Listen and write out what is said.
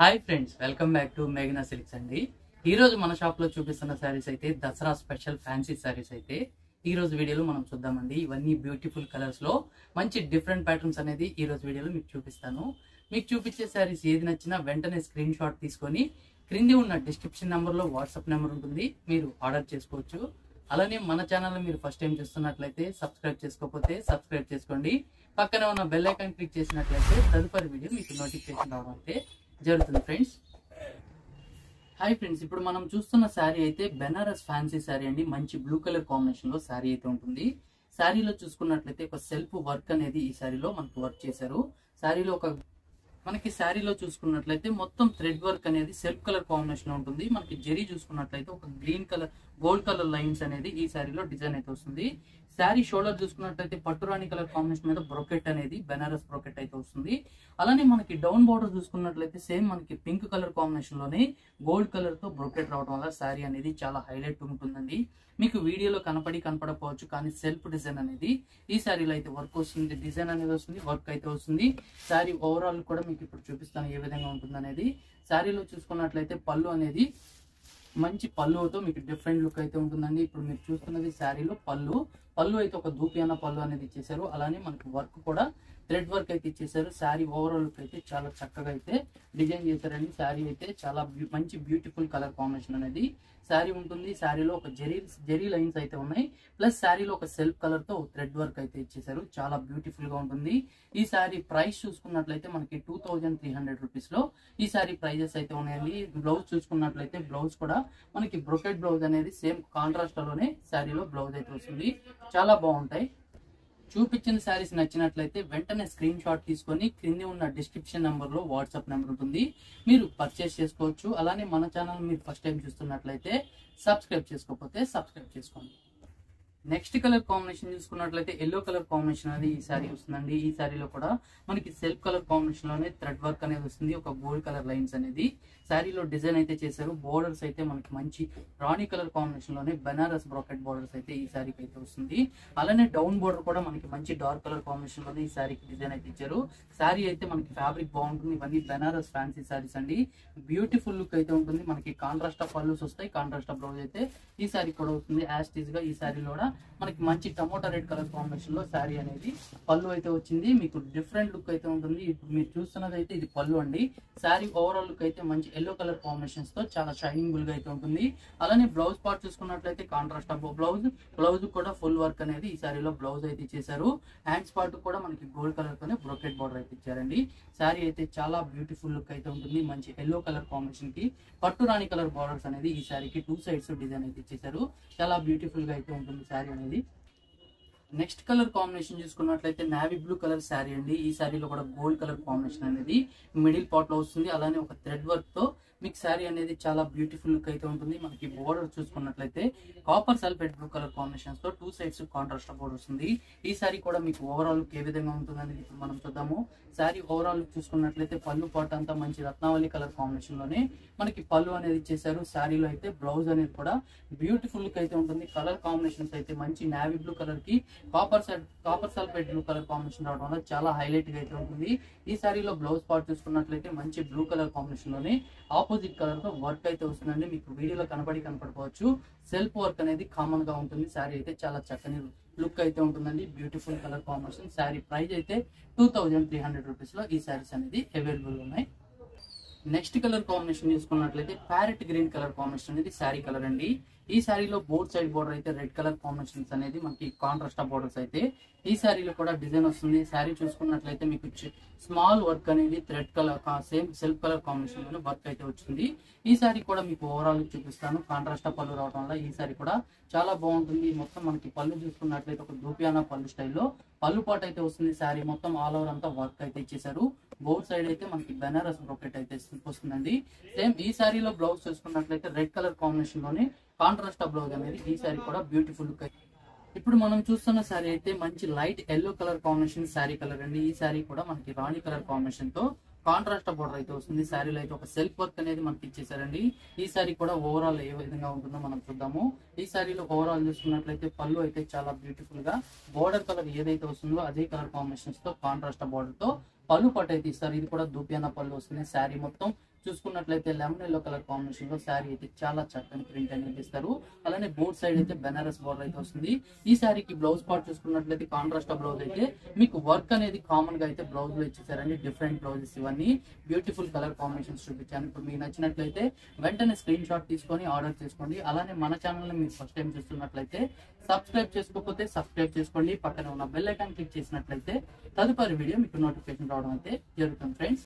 hi friends welcome back to మేఘనా silks అండి ఈ రోజు మన షాప్ లో చూపిస్తున్న శారీస్ అయితే దసరా స్పెషల్ ఫ్యాన్సీ శారీస్ అయితే ఈ రోజు వీడియోలో మనం చూద్దామండి ఇవన్నీ బ్యూటిఫుల్ కలర్స్ లో మంచి డిఫరెంట్ ప్యాటర్న్స్ అనేది ఈ రోజు వీడియోలో మీకు చూపిస్తాను మీకు చూపించే శారీస్ ఏది నచ్చినా వెంటనే స్క్రీన్ షాట్ తీసుకొని క్రింది ఉన్న డిస్క్రిప్షన్ నెంబర్ లో వాట్సాప్ నెంబర్ ఉంటుంది మీరు ఆర్డర్ చేసుకోవచ్చు అలానే మన ఛానల్ మీరు ఫస్ట్ టైం చూస్తున్నట్లయితే సబ్స్క్రైబ్ చేసుకోకపోతే సబ్స్క్రైబ్ చేసుకోండి పక్కనే ఉన్న బెల్ ఐకాన్ క్లిక్ చేసినట్లయితే తదుపరి వీడియో మీకు నోటిఫికేషన్ రావడం అయితే జరుగుతుంది ఫ్రెండ్స్ హాయ్ ఫ్రెండ్స్ ఇప్పుడు మనం చూస్తున్న శారీ అయితే బెనారస్ ఫ్యాన్సీ శారీ అండి మంచి బ్లూ కలర్ కాంబినేషన్ లో శారీ అయితే ఉంటుంది శారీలో చూసుకున్నట్లయితే ఒక సెల్ఫ్ వర్క్ అనేది ఈ శారీలో మనకు వర్క్ చేశారు శారీలో ఒక మనకి శారీలో చూసుకున్నట్లయితే మొత్తం థ్రెడ్ వర్క్ అనేది సెల్ఫ్ కలర్ కాంబినేషన్ లో ఉంటుంది మనకి జెరీ చూసుకున్నట్లయితే ఒక green colour gold colour lines అనేది ఈ శారీలో డిజైన్ అయితే వస్తుంది శారీ షోల్డర్ చూసుకున్నట్లయితే పట్టురాణి కలర్ కాంబినేషన్ మీద బ్రోకెట్ అనేది బెనారస్ బ్రోకెట్ అయితే వస్తుంది అలానే మనకి డౌన్ బార్డర్ చూసుకున్నట్లయితే సేమ్ మనకి పింక్ కలర్ కాంబినేషన్ లోనే గోల్డ్ కలర్ తో బ్రోకెట్ రావడం వల్ల శారీ అనేది చాలా హైలైట్ ఉంటుందండి మీకు వీడియోలో కనపడి కనపడకపోవచ్చు కానీ సెల్ఫ్ డిజైన్ అనేది ఈ శారీలో అయితే వర్క్ వస్తుంది డిజైన్ అనేది వస్తుంది వర్క్ అయితే వస్తుంది శారీ ఓవరాల్ కూడా మీకు ఇప్పుడు చూపిస్తాను ఏ విధంగా ఉంటుంది అనేది శారీలో చూసుకున్నట్లయితే పళ్ళు అనేది మంచి పళ్ళుతో మీకు డిఫరెంట్ లుక్ అయితే ఉంటుందండి ఇప్పుడు మీరు చూస్తున్నది శారీలో పళ్ళు పళ్ళు అయితే ఒక దూపియాన పళ్ళు అనేది ఇచ్చేసారు అలానే మనకి వర్క్ కూడా థ్రెడ్ వర్క్ అయితే ఇచ్చేసారు శారీ ఓవరాల్ లుక్ అయితే చాలా చక్కగా అయితే డిజైన్ చేశారండి శారీ అయితే చాలా బ్యూ- మంచి బ్యూటిఫుల్ కలర్ కాంబినేషన్ అనేది శారీ ఉంటుంది శారీలో ఒక జెరీ జెరీ లైన్స్ అయితే ఉన్నాయి ప్లస్ శారీలో ఒక సెల్ఫ్ కలర్ తో థ్రెడ్ వర్క్ అయితే ఇచ్చేసారు చాలా బ్యూటిఫుల్ గా ఉంటుంది ఈ శారీ ప్రైస్ చూసుకున్నట్లయితే మనకి two thousand three hundred rupees లో ఈ శారీ ప్రైజెస్ అయితే ఉన్నాయండి బ్లౌజ్ చూసుకున్నట్లయితే బ్లౌజ్ కూడా మనకి బ్రొకెట్ బ్లౌజ్ అనేది సేమ్ కాంట్రాస్ట్ లోనే శారీలో బ్లౌజ్ అయితే వస్తుంది చాలా బాగుంటాయి చూపించిన శారీస్ నచ్చినట్లయితే వెంటనే స్క్రీన్ షాట్ తీసుకొని క్రింది ఉన్న డిస్క్రిప్షన్ నెంబర్ లో వాట్సాప్ నెంబర్ ఉంటుంది మీరు పర్చేస్ చేసుకోవచ్చు అలానే మన ఛానల్ మీరు ఫస్ట్ టైం చూస్తున్నట్లయితే సబ్స్క్రైబ్ చేసుకోకపోతే సబ్స్క్రైబ్ చేసుకోండి నెక్స్ట్ కలర్ కాంబినేషన్ చూసుకున్నట్లయితే ఎల్లో కలర్ కాంబినేషన్ అనేది ఈ శారీ వస్తుందండి ఈ శారీలో కూడా మనకి సెల్ఫ్ కలర్ కాంబినేషన్ లోనే థ్రెడ్ వర్క్ అనేది వస్తుంది ఒక గోల్డ్ కలర్ లైన్స్ అనేది శారీలో డిజైన్ అయితే చేశారు బోర్డర్స్ అయితే మనకి మంచి రాణి కలర్ కాంబినేషన్ లోనే బెనారస్ బ్రాకెట్ బోర్డర్స్ అయితే ఈ శారీకి అయితే వస్తుంది అలానే డౌన్ బోర్డర్ కూడా మనకి మంచి డార్క్ కలర్ కాంబినేషన్ లోనే ఈ శారీకి డిజైన్ అయితే ఇచ్చారు శారీ అయితే మనకి ఫ్యాబ్రిక్ బాగుంటుంది ఇవన్నీ బెనారస్ ఫ్యాన్సీ శారీస్ అండి బ్యూటిఫుల్ లుక్ అయితే ఉంటుంది మనకి కాంట్రాస్ట్ ఆఫ్ పల్లూస్ వస్తాయి కాంట్రాస్ట్ ఆఫ్ బ్లౌజ్ అయితే ఈ శారీ కూడా వస్తుంది యాస్టీజ్ గా ఈ శారీలో కూడా మనకి మంచి టమోటా రెడ్ కలర్ కాంబినేషన్ లో శారీ అనేది పళ్ళు అయితే వచ్చింది మీకు డిఫరెంట్ లుక్ అయితే ఉంటుంది ఇప్పుడు మీరు చూస్తున్నది అయితే ఇది పళ్ళు అండి శారీ ఓవరాల్ లుక్ అయితే మంచి ఎల్లో కలర్ కాంబినేషన్స్ తో చాలా షైనింగ్ బుల్ గా అయితే ఉంటుంది అలానే బ్లౌజ్ పార్ట్ చూసుకున్నట్లయితే కాంట్రాస్ట్ ఆఫ్ బ్లౌజ్ బ్లౌజ్ కూడా ఫుల్ వర్క్ అనేది ఈ శారీలో బ్లౌజ్ అయితే ఇచ్చేసారు హ్యాండ్స్ పార్ట్ కూడా మనకి గోల్డ్ కలర్ తోనే బ్రోకెట్ బార్డర్ అయితే ఇచ్చారండి శారీ అయితే చాలా బ్యూటిఫుల్ లుక్ అయితే ఉంటుంది మంచి ఎల్లో కలర్ కాంబినేషన్ కి పట్టు రాణి కలర్ బార్డర్స్ అనేది ఈ శారీకి టూ సైడ్స్ డిజైన్ అయితే ఇచ్చేసారు చాలా బ్యూటిఫుల్ గా అయితే ఉంటుంది శారీ అనేది నెక్స్ట్ కలర్ కాంబినేషన్ చూసుకున్నట్లయితే నావీ బ్లూ కలర్ శారీ అండి ఈ శారీలో కూడా గోల్డ్ కలర్ కాంబినేషన్ అనేది మిడిల్ పార్ట్ లో వస్తుంది అలానే ఒక థ్రెడ్ వర్క్ తో మీకు శారీ అనేది చాలా బ్యూటిఫుల్ లుక్ అయితే ఉంటుంది మనకి బోర్డర్ చూసుకున్నట్లయితే copper sulphate blue colour combinations తో టూ సైడ్స్ కాంట్రాస్ట్ బోర్డర్ వస్తుంది ఈ శారీ కూడా మీకు ఓవరాల్ లుక్ ఏ విధంగా ఉంటుంది అనేది ఇప్పుడు మనం చూద్దాము శారీ ఓవరాల్ లుక్ చూసుకున్నట్లయితే పళ్ళు పాట అంతా మంచి రత్నావళి కలర్ కాంబినేషన్ లోనే మనకి పళ్ళు అనేది ఇచ్చేసారు శారీలో అయితే బ్లౌజ్ అనేది కూడా బ్యూటిఫుల్ లుక్ అయితే ఉంటుంది కలర్ కాంబినేషన్స్ అయితే మంచి నావీ బ్లూ కలర్ కి కాపర్ సల్ copper sulphate blue colour combination రావడం వల్ల చాలా హైలైట్ గా అయితే ఉంటుంది ఈ శారీలో బ్లౌజ్ పార్ట్ చూసుకున్నట్లయితే మంచి బ్లూ కలర్ కాంబినేషన్ లోనే ఆపోజిట్ కలర్ తో వర్క్ అయితే వస్తుందండి మీకు వీడియోలో కనపడి కనపడకపోవచ్చు సెల్ఫ్ వర్క్ అనేది కామన్ గా ఉంటుంది శారీ అయితే చాలా చక్కని లుక్ అయితే ఉంటుందండి beautiful colour combination sari price అయితే two thousand three hundred rupees లో ఈ శారీస్ అనేది అవైలబుల్ ఉన్నాయి నెక్స్ట్ కలర్ కాంబినేషన్ చూసుకున్నట్లయితే ప్యారెట్ గ్రీన్ కలర్ కాంబినేషన్ అనేది శారీ కలర్ అండి ఈ శారీలో బోర్డ్ సైడ్ బోర్డర్ అయితే రెడ్ కలర్ కాంబినేషన్స్ అనేది మనకి కాంట్రాస్ట్ బోర్డర్స్ అయితే ఈ శారీలో కూడా డిజైన్ వస్తుంది శారీ చూసుకున్నట్లయితే మీకు స్మాల్ వర్క్ అనేది thread colour same self colour combination లోనే వర్క్ అయితే వచ్చింది ఈ శారీ కూడా మీకు ఓవరాల్ చూపిస్తాను కాంట్రాస్ట్ పళ్ళు రావడం వల్ల ఈ శారీ కూడా చాలా బాగుంటుంది మొత్తం మనకి పళ్ళు చూసుకున్నట్లయితే ఒక దూపియానా పళ్ళు స్టైల్లో పళ్ళు పాట అయితే వస్తుంది శారీ మొత్తం ఆల్ ఓవర్ అంతా వర్క్ అయితే ఇచ్చేసారు బోత్ సైడ్ అయితే మనకి బెనారస్ బ్రోకెట్ అయితే వస్తుందండి సేమ్ ఈ శారీలో బ్లౌజ్ చూసుకున్నట్లయితే రెడ్ కలర్ కాంబినేషన్ లోనే కాంట్రాస్ట్ బ్లౌజ్ అనేది ఈ శారీ కూడా బ్యూటిఫుల్ లుక్ ఇప్పుడు మనం చూస్తున్న శారీ అయితే మంచి light yellow colour combination sari colour అండి ఈ శారీ కూడా మనకి రాణి కలర్ కాంబినేషన్ తో కాంట్రాస్ట్ బోర్డర్ అయితే వస్తుంది శారీలో అయితే ఒక సెల్ఫ్ వర్క్ అనేది మనకి ఇచ్చేసారండి ఈ శారీ కూడా ఓవరాల్ ఏ విధంగా ఉంటుందో మనం చూద్దాము ఈ శారీలో ఓవరాల్ చూసుకున్నట్లయితే పళ్ళు అయితే చాలా బ్యూటిఫుల్ గా బోర్డర్ కలర్ ఏదైతే వస్తుందో అదే కలర్ కాంబినేషన్స్ తో కాంట్రాస్ట్ బోర్డర్ తో పళ్ళు పట్టు అయితే ఇస్తారు ఇది కూడా దూపియాన పళ్ళు వస్తుంది శారీ మొత్తం చూసుకున్నట్లయితే లెమన్ ఎల్లో కలర్ కాంబినేషన్ లో శారీ అయితే చాలా చక్కని ప్రింట్ అనేది ఇస్తారు అలానే బోర్డ్ సైడ్ అయితే బెనారస్ బోర్డర్ అయితే వస్తుంది ఈ శారీకి బ్లౌజ్ పార్ట్ చూసుకున్నట్లయితే కాంట్రాస్ట్ బ్లౌజ్ అయితే మీకు వర్క్ అనేది కామన్ గా అయితే బ్లౌజ్ లో ఇచ్చేసారండి డిఫరెంట్ బ్లౌజెస్ ఇవన్నీ బ్యూటిఫుల్ కలర్ కాంబినేషన్స్ చూపించాను ఇప్పుడు మీకు నచ్చినట్లయితే వెంటనే స్క్రీన్ షాట్ తీసుకొని ఆర్డర్ చేసుకోండి అలానే మన ఛానల్ ని మీరు ఫస్ట్ టైం చూస్తున్నట్లయితే సబ్స్క్రైబ్ చేసుకోకపోతే సబ్స్క్రైబ్ చేసుకోండి పక్కన ఉన్న బెల్ ఐకాన్ క్లిక్ చేసినట్లయితే తదుపరి వీడియో మీకు నోటిఫికేషన్ రావడం అయితే జరుగుతుంది ఫ్రెండ్స్